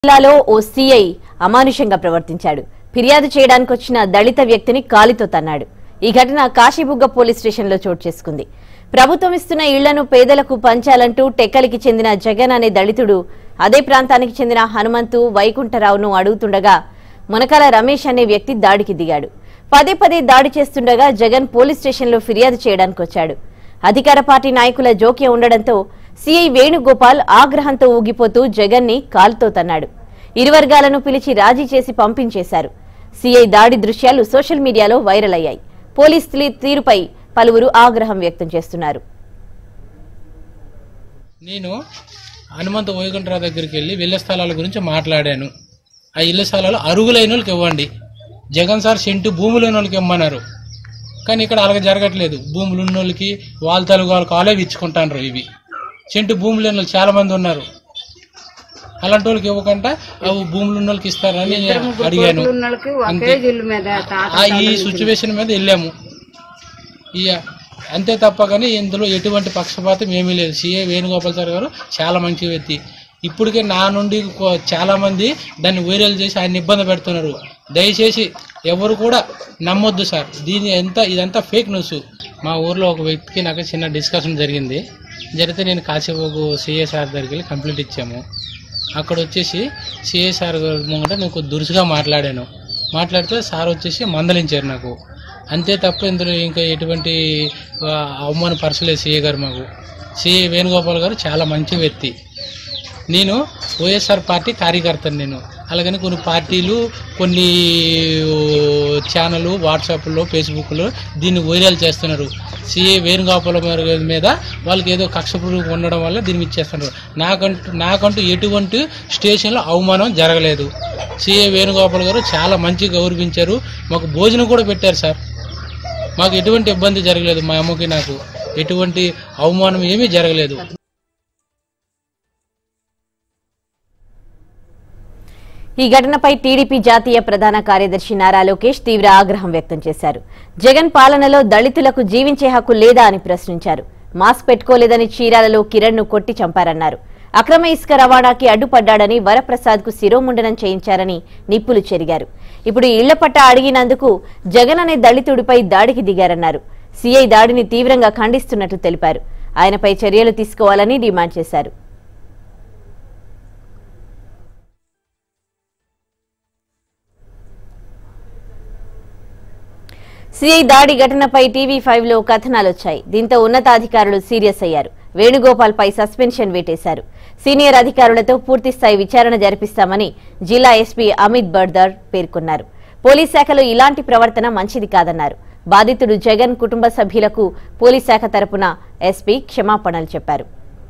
జిల్లాలో ఓ సీఐ అమానుషంగా ప్రవర్తించాడు ఫిర్యాదు చేయడానికి వచ్చిన దళిత వ్యక్తిని కాలితో తన్నాడు ఈ ఘటన కాశీబుగ్గ పోలీస్ స్టేషన్లో చోటు చేసుకుంది ప్రభుత్వం ఇస్తున్న ఇళ్లను పేదలకు పంచాలంటూ టెక్కలికి చెందిన జగన్ అనే దళితుడు అదే ప్రాంతానికి చెందిన హనుమంతు వైకుంఠరావును అడుగుతుండగా మునకాల రమేష్ అనే వ్యక్తి దాడికి దిగాడు పదే పదే దాడి చేస్తుండగా జగన్ పోలీస్ స్టేషన్లో ఫిర్యాదు చేయడానికి వచ్చాడు అధికార పార్టీ నాయకుల జోక్యం ఉండడంతో సీఐ వేణుగోపాల్ ఆగ్రహంతో ఊగిపోతూ జగన్ ని కాలుతో తన్నాడు ఇరు వర్గాలను పిలిచి రాజీ చేసి పంపించేశారు సీఐ దాడి దృశ్యాలు సోషల్ మీడియాలో వైరల్ అయ్యాయి పోలీస్ తీ- తీరుపై పలువురు ఆగ్రహం వ్యక్తం చేస్తున్నారు నేను హనుమంత వైకుంఠరావు దగ్గరికి వెళ్ళి ఇళ్ల స్థలాల గురించి మాట్లాడాను ఆ ఇళ్ల స్థలాలు అరుగులైన వాళ్ళకి ఇవ్వండి జగన్ సార్ సెంటు భూములు లేని వాళ్ళకి ఇమ్మన్నారు కానీ ఇక్కడ అలాగ జరగట్లేదు భూములు ఉన్న వాళ్ళకి వాళ్ళ తలుగు వాళ్ళకి వాళ్ళే ఇచ్చుకుంటారు ఇవి సెంటు భూములు లేని వాళ్ళు చాలా మంది ఉన్నారు అలాంటి వాళ్ళకి ఇవ్వకుండా అవి భూములు ఉన్న వాళ్ళకి ఇస్తారని అడిగాను ఉన్నోళ్ళకి అంతే. ఒకే ఇల్లు మీద తాత ఆ ఈ సిచ్యువేషన్ మీద వెళ్ళాము ఈ అంతే తప్ప కానీ ఇందులో ఎటువంటి పక్షపాతం ఏమీ లేదు సిఏ వేణుగోపాల్ సార్ గారు చాలా మంచి వ్యక్తి ఇప్పటికే నా నుండి కొ- చాలా మంది దాన్ని వైరల్ చేసి ఆయన ఇబ్బంది పెడుతున్నారు దయచేసి ఎవరు కూడా నమ్మొద్దు సార్ దీని ఎంత ఇదంతా ఫేక్ న్యూస్ మా ఊర్లో ఒక వ్యక్తికి నాకు చిన్న డిస్కషన్ జరిగింది జరిగితే నేను కాసేపు సిఏ సార్ దగ్గరికి వెళ్ళి కంప్లైంట్ ఇచ్చాము అక్కడ వచ్చేసి సిఏ సార్ గారి ముంగట నేను కొద్ది దురుసుగా మాట్లాడాను మాట్లాడితే సార్ వచ్చేసి మందలించారు నాకు అంతే తప్ప ఇందులో ఇంకా ఎటువంటి ఆ, అవమానపరచలేదు సిఏ గారు మాకు సిఏ వేణుగోపాల్ గారు చాలా మంచి వ్యక్తి నేను వైఎస్ఆర్ పార్టీ కార్యకర్తను నేను అలాగని కొన్ని పార్టీలు కొన్ని ఛానల్ వాట్సాప్లో ఫేస్బుక్లో దీన్ని వైరల్ చేస్తున్నారు సిఏ వేణుగోపాల గారి మీద వాళ్ళకి ఏదో కక్షపూర్వకం ఉండడం వల్ల దీన్ని ఇచ్చేస్తున్నారు నాకంటూ నాకంటూ ఎటువంటి స్టేషన్లో అవమానం జరగలేదు సిఏ వేణుగోపాల్ గారు చాలా మంచి గౌరవించారు మాకు భోజనం కూడా పెట్టారు సార్ మాకు ఎటువంటి ఇబ్బంది జరగలేదు మా అమ్మకి నాకు ఎటువంటి అవమానం ఏమీ జరగలేదు ఈ ఘటనపై టీడీపీ జాతీయ ప్రధాన కార్యదర్శి నారా లోకేష్ తీవ్ర ఆగ్రహం వ్యక్తం చేశారు జగన్ పాలనలో దళితులకు జీవించే హక్కు లేదా అని ప్రశ్నించారు మాస్క్ పెట్టుకోలేదని చీరాలలో కిరణ్ ను కొట్టి చంపారన్నారు అక్రమ ఇసుక రవాణాకి అడ్డుపడ్డాడని వరప్రసాద్ కు శిరోముండనం చేయించారని నిప్పులు చెరిగారు ఇప్పుడు ఇళ్ల పట్ట అడిగినందుకు జగన్ అనే దళితుడిపై దాడికి దిగారన్నారు సీఐ దాడిని తీవ్రంగా ఖండిస్తున్నట్లు తెలిపారు ఆయనపై చర్యలు తీసుకోవాలని డిమాండ్ చేశారు సిఐ దాడి ఘటనపై టీవీ ఫైవ్ లో కథనాలు వచ్చాయి దీంతో ఉన్నతాధికారులు సీరియస్ అయ్యారు వేణుగోపాల్ పై సస్పెన్షన్ వేటేశారు సీనియర్ అధికారులతో పూర్తిస్థాయి విచారణ జరిపిస్తామని జిల్లా ఎస్పీ అమిత్ బర్దర్ పేర్కొన్నారు పోలీస్ శాఖలో ఇలాంటి ప్రవర్తన మంచిది కాదన్నారు బాధితుడు జగన్ కుటుంబ సభ్యులకు పోలీస్ శాఖ తరపున ఎస్పీ క్షమాపణలు చెప్పారు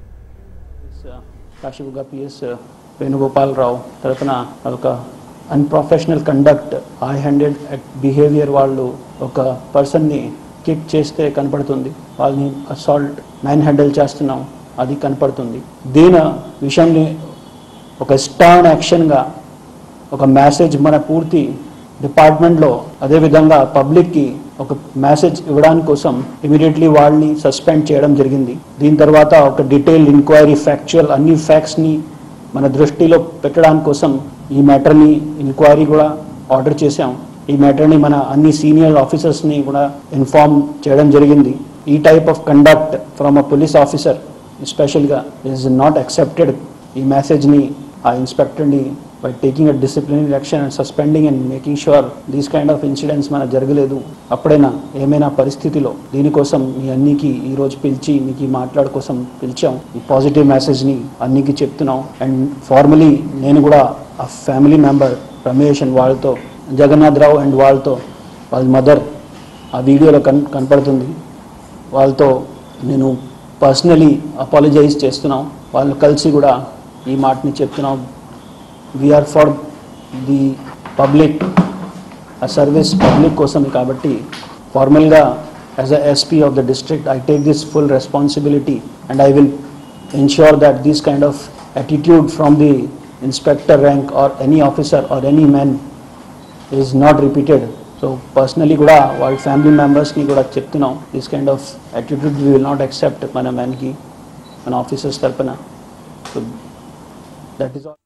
కాశీబుగ్గ పిఎస్ వేణుగోపాల్ రావు తరపున ఒక unprofessional conduct high handed behaviour వాళ్ళు ఒక పర్సన్ని కిక్ చేస్తే కనపడుతుంది వాళ్ళని అసాల్ట్ మ్యాన్ హ్యాండిల్ చేస్తున్నాం అది కనపడుతుంది దీని విషయంని ఒక స్టాండ్ యాక్షన్గా ఒక మెసేజ్ మన పూర్తి డిపార్ట్మెంట్లో అదేవిధంగా పబ్లిక్కి ఒక మెసేజ్ ఇవ్వడానికి కోసం ఇమీడియట్లీ వాళ్ళని సస్పెండ్ చేయడం జరిగింది దీని తర్వాత ఒక డీటెయిల్ ఎంక్వైరీ ఫ్యాక్చువల్ అన్ని ఫ్యాక్ట్స్ని మన దృష్టిలో పెట్టడానికి కోసం ఈ మ్యాటర్ని ఎంక్వైరీ కూడా ఆర్డర్ చేశాం ఈ మ్యాటర్ని మన అన్ని సీనియర్ ఆఫీసర్స్ని కూడా ఇన్ఫార్మ్ చేయడం జరిగింది ఈ type of conduct from a police officer ఎస్పెషల్గా ఇస్ నాట్ అక్సెప్టెడ్ ఈ మెసేజ్ని ఆ ఇన్స్పెక్టర్ని by taking a disciplinary action and suspending and making sure these kind of incidents మన జరగలేదు అప్పుడైనా ఏమైనా పరిస్థితిలో దీనికోసం మీ అన్నికి ఈ రోజు పిలిచి మీకు ఈ మాట్లాడ కోసం పిలిచాం ఈ పాజిటివ్ మెసేజ్ని అన్నికి చెప్తున్నాం అండ్ ఫార్మలీ నేను కూడా ఆ ఫ్యామిలీ మెంబర్ రమేష్ అండ్ వాళ్ళతో జగన్నాథ్ రావు అండ్ వాళ్ళతో వాళ్ళ మదర్ ఆ వీడియోలో కన్ కనపడుతుంది వాళ్ళతో నేను పర్సనలీ అపాలజైజ్ చేస్తున్నాం వాళ్ళు కలిసి కూడా ఈ మాటని చెప్తున్నాం we are for the public uh service public కోసం కాబట్టి ఫార్మల్గా as a SP of the district I take this full responsibility and I will ensure that this kind of attitude from the inspector rank or any officer or any man is not repeated. So personally కూడా వాళ్ళ family మెంబర్స్కి కూడా చెప్తున్నాం this kind of attitude we will not accept మన మ్యాన్కి మన officers తరపున so that is all